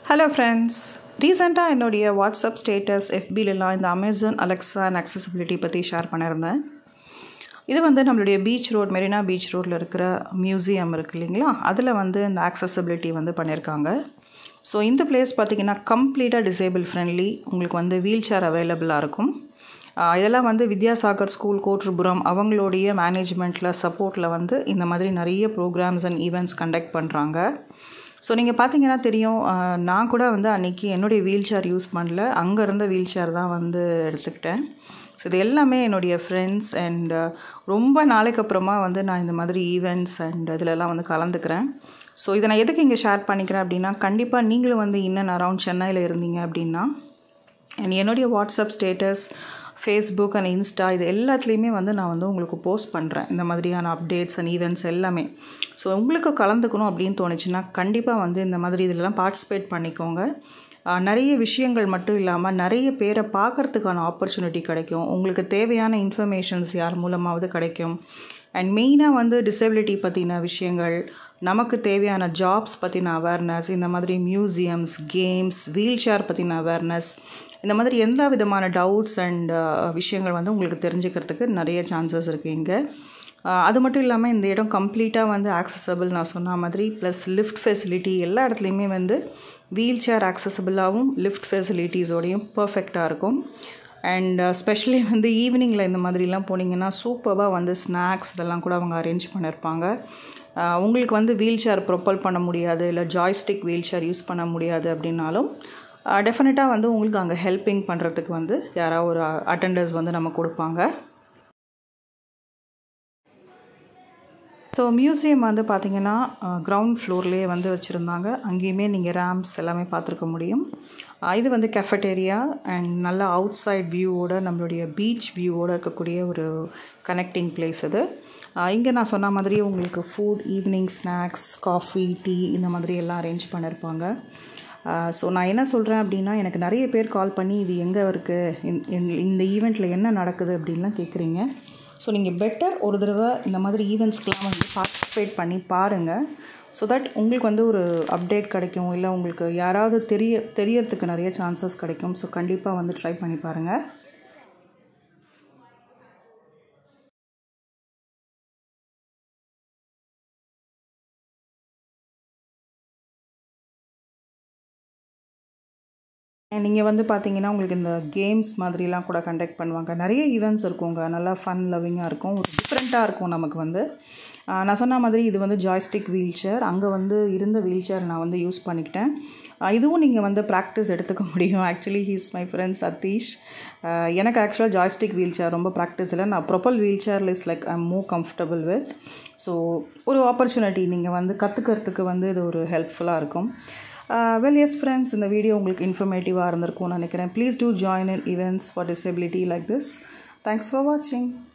hello friends ரீசெண்டாக என்னுடைய WhatsApp status எஃபிலலாம் இந்த அமேசான் அலெக்ஸா அண்ட் அக்சசிபிலிட்டி பற்றி ஷேர் பண்ணியிருந்தேன் இது வந்து நம்மளுடைய பீச் ரோட் மெரினா பீச் ரோட்டில் இருக்கிற மியூசியம் இருக்குது இல்லைங்களா அதில் வந்து இந்த ஆக்சசபிலிட்டி வந்து பண்ணியிருக்காங்க ஸோ இந்த பிளேஸ் பார்த்திங்கன்னா கம்ப்ளீட்டாக டிசேபிள் ஃப்ரெண்ட்லி உங்களுக்கு வந்து வீல் சேர் அவைலபிளாக இருக்கும் ஆஹ் இதெல்லாம் வந்து வித்யாசாகர் ஸ்கூல் கோட்ருபுரம் அவங்களுடைய மேனேஜ்மெண்ட்டில் சப்போர்ட்டில் வந்து இந்த மாதிரி நிறைய ப்ரோக்ராம்ஸ் அண்ட் ஈவெண்ட்ஸ் கண்டக்ட் பண்ணுறாங்க ஸோ நீங்கள் பார்த்தீங்கன்னா தெரியும் ஆஹ் நான் கூட வந்து அன்றைக்கி என்னுடைய வீல் சேர் யூஸ் பண்ணல அங்கே இருந்த வீல் சேர் தான் வந்து எடுத்துக்கிட்டேன் ஸோ இது எல்லாமே என்னுடைய ஃப்ரெண்ட்ஸ் அண்ட் ரொம்ப நாளைக்கு அப்புறமா வந்து நான் இந்த மாதிரி ஈவெண்ட்ஸ் அண்ட் இதிலெல்லாம் வந்து கலந்துக்கிறேன் ஸோ இதை நான் எதுக்கு இங்கே ஷேர் பண்ணிக்கிறேன் அப்படின்னா கண்டிப்பாக நீங்களும் வந்து இன்னும் அரவுண்ட் சென்னையில் இருந்தீங்க அப்படின்னா அண்ட் என்னுடைய WhatsApp status Facebook and Insta இது எல்லாத்துலேயுமே வந்து நான் வந்து உங்களுக்கு போஸ்ட் பண்ணுறேன் இந்த மாதிரியான அப்டேட்ஸ் அண்ட் ஈவெண்ட்ஸ் எல்லாமே ஸோ உங்களுக்கு கலந்துக்கணும் அப்படின்னு தோணுச்சுன்னா கண்டிப்பாக வந்து இந்த மாதிரி இதிலலாம் பார்ட்டிசிபேட் பண்ணிக்கோங்க ஆஹ் நிறைய விஷயங்கள் மட்டும் இல்லாமல் நிறைய பேரை பார்க்குறதுக்கான ஆப்பர்ச்சுனிட்டி கிடைக்கும் உங்களுக்கு தேவையான இன்ஃபர்மேஷன்ஸ் யார் மூலமாவது கிடைக்கும் அண்ட் மெயினாக வந்து டிசபிலிட்டி பற்றின விஷயங்கள் நமக்கு தேவையான ஜாப்ஸ் பற்றின அவேர்னஸ் இந்த மாதிரி மியூசியம்ஸ் கேம்ஸ் வீல் சேர் பற்றின அவேர்னஸ் இந்த மாதிரி எந்த விதமான டவுட்ஸ் அண்ட் விஷயங்கள் வந்து உங்களுக்கு தெரிஞ்சுக்கிறதுக்கு நிறைய சான்சஸ் இருக்குது இங்கே ஆஹ் அது மட்டும் இல்லாமல் இந்த இடம் கம்ப்ளீட்டாக வந்து ஆக்சசபிள் நான் சொன்ன மாதிரி ப்ளஸ் லிஃப்ட் ஃபெசிலிட்டி எல்லா இடத்துலையுமே வந்து வீல் சேர் ஆக்சசபிளாகவும் லிஃப்ட் ஃபெசிலிட்டிஸோடையும் பர்ஃபெக்டாக இருக்கும் அண்ட் ஸ்பெஷலி வந்து ஈவினிங்கில் இந்த மாதிரிலாம் போனீங்கன்னா சூப்பராக வந்து ஸ்நாக்ஸ் இதெல்லாம் கூட அவங்க அரேஞ்ச் பண்ணியிருப்பாங்க ஆஹ் உங்களுக்கு வந்து வீல் சேர் ப்ரொப்பல் பண்ண முடியாது இல்லை ஜாய்ஸ்டிக் வீல் சேர் யூஸ் பண்ண முடியாது அப்படின்னாலும் டெஃபினட்டாக வந்து உங்களுக்கு அங்கே ஹெல்ப்பிங் பண்ணுறதுக்கு வந்து யாராவது ஒரு அட்டெண்டர்ஸ் வந்து நம்ம கொடுப்பாங்க ஸோ மியூசியம் வந்து பார்த்திங்கன்னா கிரவுண்ட் ஃப்ளோர்லேயே வந்து வச்சுருந்தாங்க அங்கேயுமே நீங்கள் ரேம்ப்ஸ் எல்லாமே பார்த்துருக்க முடியும் அஹ் இது வந்து கெஃபட்டேரியா அண்ட் நல்ல அவுட் சைட் வியூவோட நம்மளுடைய பீச் வியூவோட இருக்கக்கூடிய ஒரு கனெக்டிங் பிளேஸ் இது இங்கே நான் சொன்ன மாதிரி உங்களுக்கு food evening snacks coffee tea இந்த மாதிரி எல்லாம் அரேஞ்ச் பண்ணியிருப்பாங்க ஸோ நான் என்ன சொல்கிறேன் அப்படின்னா எனக்கு நிறைய பேர் கால் பண்ணி இது எங்கே இருக்குது இந்த ஈவெண்ட்டில் என்ன நடக்குது அப்படின்லாம் கேட்குறீங்க ஸோ நீங்கள் பெட்டர் ஒரு தடவை இந்த மாதிரி ஈவெண்ட்ஸ்க்கெலாம் வந்து பார்ட்டிசிபேட் பண்ணி பாருங்கள் ஸோ தட் உங்களுக்கு வந்து ஒரு அப்டேட் கிடைக்கும் இல்லை உங்களுக்கு யாராவது தெரிய தெரியறதுக்கு நிறைய சான்சஸ் கிடைக்கும் ஸோ கண்டிப்பாக வந்து ட்ரை பண்ணி பாருங்கள் நீங்கள் வந்து பார்த்தீங்கன்னா உங்களுக்கு இந்த கேம்ஸ் மாதிரிலாம் கூட கண்டக்ட் பண்ணுவாங்க நிறைய ஈவெண்ட்ஸ் இருக்குங்க நல்லா ஃபன் லவ்விங்காக இருக்கும் ஒரு டிஃப்ரெண்ட்டாக இருக்கும் நமக்கு வந்து ஆஹ் நான் சொன்ன மாதிரி இது வந்து ஜாய்ஸ்டிக் வீல் சேர் அங்கே வந்து இருந்த வீல் சேர் நான் வந்து யூஸ் பண்ணிக்கிட்டேன் ஆஹ் இதுவும் நீங்கள் வந்து ப்ராக்டிஸ் எடுத்துக்க முடியும் actually he's my friend Sathish ஆஹ் எனக்கு ஆக்சுவலாக ஜாய்ஸ்டிக் வீல் சேர் ரொம்ப ப்ராக்டிஸ் இல்லை நான் propel wheelchair is like I am more comfortable with so ஒரு ஆப்பர்ச்சுனிட்டி நீங்கள் வந்து கற்றுக்கிறதுக்கு வந்து இது ஒரு ஹெல்ப்ஃபுல்லாக இருக்கும் வெல் எஸ் ஃப்ரெண்ட்ஸ் இந்த வீடியோ உங்களுக்கு இன்ஃபர்மேட்டிவாக இருந்திருக்கும்னு நினைக்கிறேன் please do join in events for disability like this thanks for வாட்சிங்